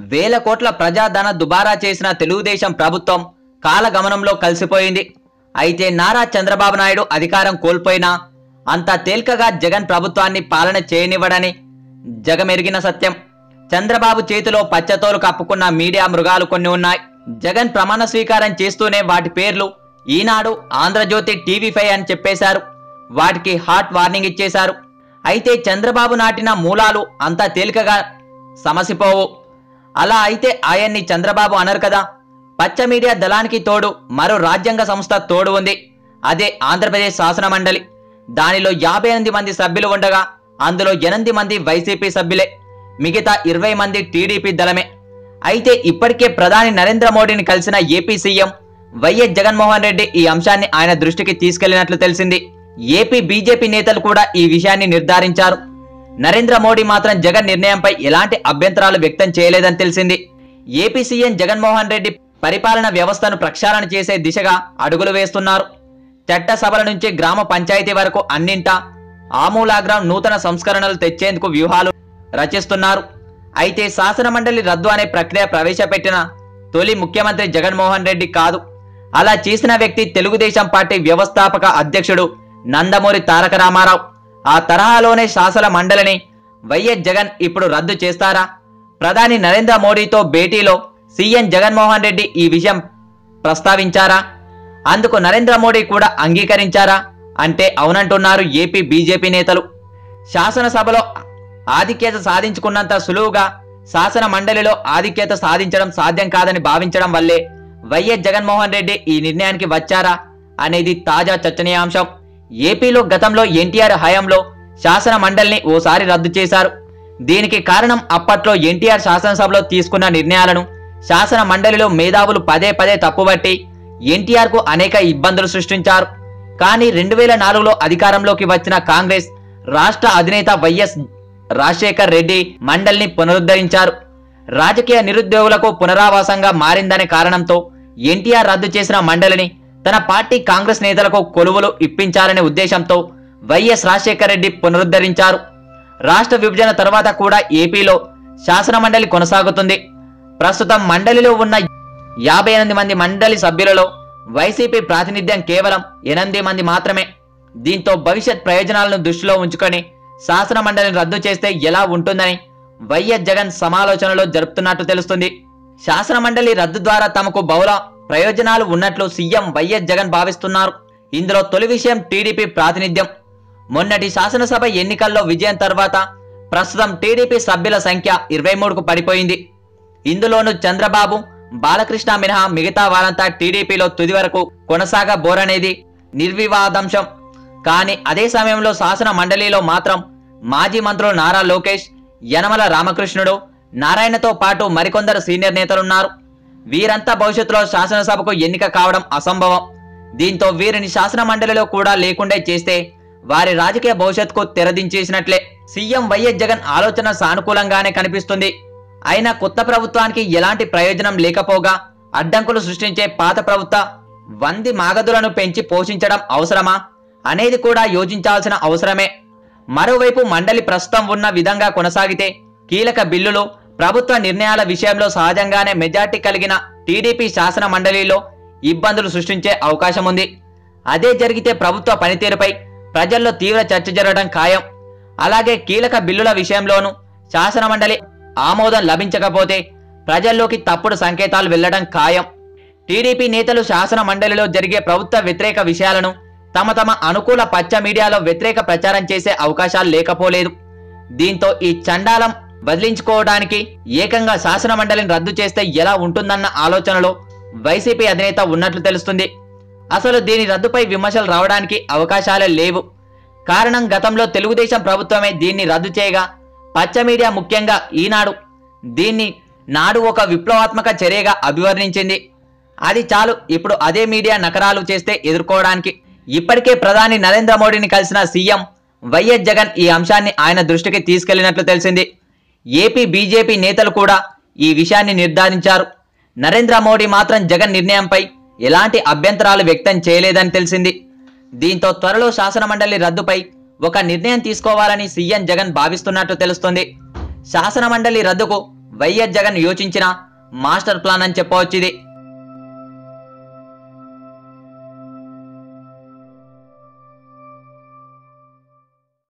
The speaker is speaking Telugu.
వేల కోట్ల ప్రజాధన దుబారా చేసిన తెలుగుదేశం ప్రభుత్వం కాలగమనంలో కలిసిపోయింది అయితే నారా చంద్రబాబు నాయుడు అధికారం కోల్పోయినా అంత తేలికగా జగన్ ప్రభుత్వాన్ని పాలన చేయనివ్వడని జగమెరిగిన సత్యం చంద్రబాబు చేతిలో పచ్చతోలు కప్పుకున్న మీడియా మృగాలు కొన్ని ఉన్నాయి జగన్ ప్రమాణ స్వీకారం చేస్తూనే వాటి పేర్లు ఈనాడు ఆంధ్రజ్యోతి టీవీ ఫైవ్ అని చెప్పేశారు వాటికి హాట్ వార్నింగ్ ఇచ్చేశారు అయితే చంద్రబాబు నాటిన మూలాలు అంత తేలికగా సమసిపోవు అలా అయితే ఆయన్ని చంద్రబాబు అనరు కదా పచ్చ మీడియా దళానికి తోడు మరో రాజ్యాంగ సంస్థ తోడు ఉంది అదే ఆంధ్రప్రదేశ్ శాసన మండలి దానిలో యాభై ఎనిమిది మంది సభ్యులు ఉండగా అందులో ఎనిమిది మంది వైసీపీ సభ్యులే మిగతా ఇరవై మంది టీడీపీ దళమే అయితే ఇప్పటికే ప్రధాని నరేంద్ర మోడీని కలిసిన AP CM YS Jaganmohan Reddy ఈ అంశాన్ని ఆయన దృష్టికి తీసుకెళ్లినట్లు తెలిసింది ఏపీ బీజేపీ నేతలు కూడా ఈ విషయాన్ని నిర్ధారించారు నరేంద్ర మోడీ మాత్రం జగన్ నిర్ణయంపై ఎలాంటి అభ్యంతరాలు వ్యక్తం చేయలేదని తెలిసింది ఏపీ సీఎం జగన్మోహన్ రెడ్డి పరిపాలన వ్యవస్థను ప్రక్షాళన చేసే దిశగా అడుగులు వేస్తున్నారు చట్టసభల నుంచి గ్రామ పంచాయతీ వరకు అన్నింటా ఆమూలాగ్రం నూతన సంస్కరణలు తెచ్చేందుకు వ్యూహాలు రచిస్తున్నారు అయితే శాసన మండలి రద్దు అనే ప్రక్రియ ప్రవేశపెట్టిన తొలి ముఖ్యమంత్రి జగన్మోహన్ రెడ్డి కాదు అలా చేసిన వ్యక్తి తెలుగుదేశం పార్టీ వ్యవస్థాపక అధ్యక్షుడు నందమూరి తారక రామారావు ఆ తరహాలోనే శాసన మండలిని వైఎస్ జగన్ ఇప్పుడు రద్దు చేస్తారా ప్రధాని నరేంద్ర మోడీతో భేటీలో సీఎం జగన్మోహన్ రెడ్డి ఈ విషయం ప్రస్తావించారా అందుకు నరేంద్ర మోడీ కూడా అంగీకరించారా అంటే అవునంటున్నారు ఏపీ బీజేపీ నేతలు శాసనసభలో ఆధిక్యత సాధించుకున్నంత సులువుగా శాసన మండలిలో ఆధిక్యత సాధించడం సాధ్యం కాదని భావించడం వల్లే వైఎస్ జగన్మోహన్ రెడ్డి ఈ నిర్ణయానికి వచ్చారా అనేది తాజా చర్చనీయాంశం ఏపీలో గతంలో ఎన్టీఆర్ హయాంలో శాసన మండలిని ఓసారి రద్దు చేశారు దీనికి కారణం అప్పట్లో ఎన్టీఆర్ శాసనసభలో తీసుకున్న నిర్ణయాలను శాసన మండలిలో మేధావులు పదే పదే తప్పుబట్టి ఎన్టీఆర్ కు అనేక ఇబ్బందులు సృష్టించారు కానీ రెండు వేల నాలుగులో అధికారంలోకి వచ్చిన కాంగ్రెస్ రాష్ట్ర అధినేత వైఎస్ రాజశేఖర్ రెడ్డి మండలిని పునరుద్ధరించారు రాజకీయ నిరుద్యోగులకు పునరావాసంగా మారిందనే కారణంతో ఎన్టీఆర్ రద్దు చేసిన మండలిని తన పార్టీ కాంగ్రెస్ నేతలకు కొలువులు ఇప్పించాలనే ఉద్దేశంతో వైఎస్ రాజశేఖర్ రెడ్డి పునరుద్ధరించారు రాష్ట్ర విభజన తర్వాత కూడా ఏపీలో శాసన మండలి కొనసాగుతుంది ప్రస్తుతం మండలిలో ఉన్న యాభై ఎనిమిది మంది మండలి సభ్యులలో వైసీపీ ప్రాతినిధ్యం కేవలం ఎనిమిది మంది మాత్రమే దీంతో భవిష్యత్ ప్రయోజనాలను దృష్టిలో ఉంచుకొని శాసన మండలిని రద్దు చేస్తే ఎలా ఉంటుందని వైఎస్ జగన్ సమాలోచనలో జరుపుతున్నట్టు తెలుస్తుంది శాసన మండలి రద్దు ద్వారా తమకు బహుళ ప్రయోజనాలు ఉన్నట్లు సీఎం వైఎస్ జగన్ భావిస్తున్నారు ఇందులో తొలి విషయం టీడీపీ ప్రాతినిధ్యం మొన్నటి శాసనసభ ఎన్నికల్లో విజయం తర్వాత ప్రస్తుతం టీడీపీ సభ్యుల సంఖ్య ఇరవై మూడుకు పడిపోయింది ఇందులోనూ చంద్రబాబు బాలకృష్ణ మినహా మిగతా వారంతా టీడీపీలో తుది వరకు కొనసాగబోరనేది నిర్వివాదాంశం కానీ అదే సమయంలో శాసన మండలిలో మాత్రం మాజీ మంత్రులు నారా లోకేష్ యనమల రామకృష్ణుడు నారాయణతో పాటు మరికొందరు సీనియర్ నేతలున్నారు వీరంతా భవిష్యత్తులో శాసనసభకు ఎన్నిక కావడం అసంభవం దీంతో వీరిని శాసన మండలిలో కూడా లేకుండా చేస్తే వారి రాజకీయ భవిష్యత్తుకు తెరదించేసినట్లే సీఎం వైఎస్ జగన్ ఆలోచన సానుకూలంగానే కనిపిస్తుంది అయినా కొత్త ప్రభుత్వానికి ఎలాంటి ప్రయోజనం లేకపోగా అడ్డంకులు సృష్టించే పాత ప్రభుత్వ వంది మాగదులను పెంచి పోషించడం అవసరమా అనేది కూడా యోచించాల్సిన అవసరమే మరోవైపు మండలి ప్రస్తుతం ఉన్న విధంగా కొనసాగితే కీలక బిల్లులు ప్రభుత్వ నిర్ణయాల విషయంలో సహజంగానే మెజార్టీ కలిగిన టీడీపీ శాసన మండలిలో ఇబ్బందులు సృష్టించే అవకాశం ఉంది అదే జరిగితే ప్రభుత్వ పనితీరుపై ప్రజల్లో తీవ్ర చర్చ జరగడం ఖాయం అలాగే కీలక బిల్లుల విషయంలోనూ శాసన మండలి ఆమోదం లభించకపోతే ప్రజల్లోకి తప్పుడు సంకేతాలు వెళ్లడం ఖాయం టీడీపీ నేతలు శాసన మండలిలో జరిగే ప్రభుత్వ వ్యతిరేక విషయాలను తమ తమ అనుకూల పచ్చ మీడియాలో వ్యతిరేక ప్రచారం చేసే అవకాశాలు లేకపోలేదు దీంతో ఈ చండాలం వదిలించుకోవడానికి ఏకంగా శాసన మండలిని రద్దు చేస్తే ఎలా ఉంటుందన్న ఆలోచనలో వైసీపీ అధినేత ఉన్నట్లు తెలుస్తుంది అసలు దీని రద్దుపై విమర్శలు రావడానికి అవకాశాలే లేవు కారణం గతంలో తెలుగుదేశం ప్రభుత్వమే దీన్ని రద్దు చేయగా పచ్చ మీడియా ముఖ్యంగా ఈనాడు దీన్ని నాడు ఒక విప్లవాత్మక చర్యగా అభివర్ణించింది అది చాలు ఇప్పుడు అదే మీడియా నకరాలు చేస్తే ఎదుర్కోవడానికి ఇప్పటికే ప్రధాని నరేంద్ర మోడీని కలిసిన సీఎం వైఎస్ జగన్ ఈ అంశాన్ని ఆయన దృష్టికి తీసుకెళ్లినట్లు తెలిసింది ఏపీ బీజేపీ నేతలు కూడా ఈ విషయాన్ని నిర్ధారించారు నరేంద్ర మోడీ మాత్రం జగన్ నిర్ణయంపై ఎలాంటి అభ్యంతరాలు వ్యక్తం చేయలేదని తెలిసింది దీంతో త్వరలో శాసనమండలి రద్దుపై ఒక నిర్ణయం తీసుకోవాలని సీఎం జగన్ భావిస్తున్నట్టు తెలుస్తుంది శాసనమండలి రద్దుకు వైఎస్ జగన్ యోచించిన మాస్టర్ ప్లాన్ అని చెప్పవచ్చు ఇది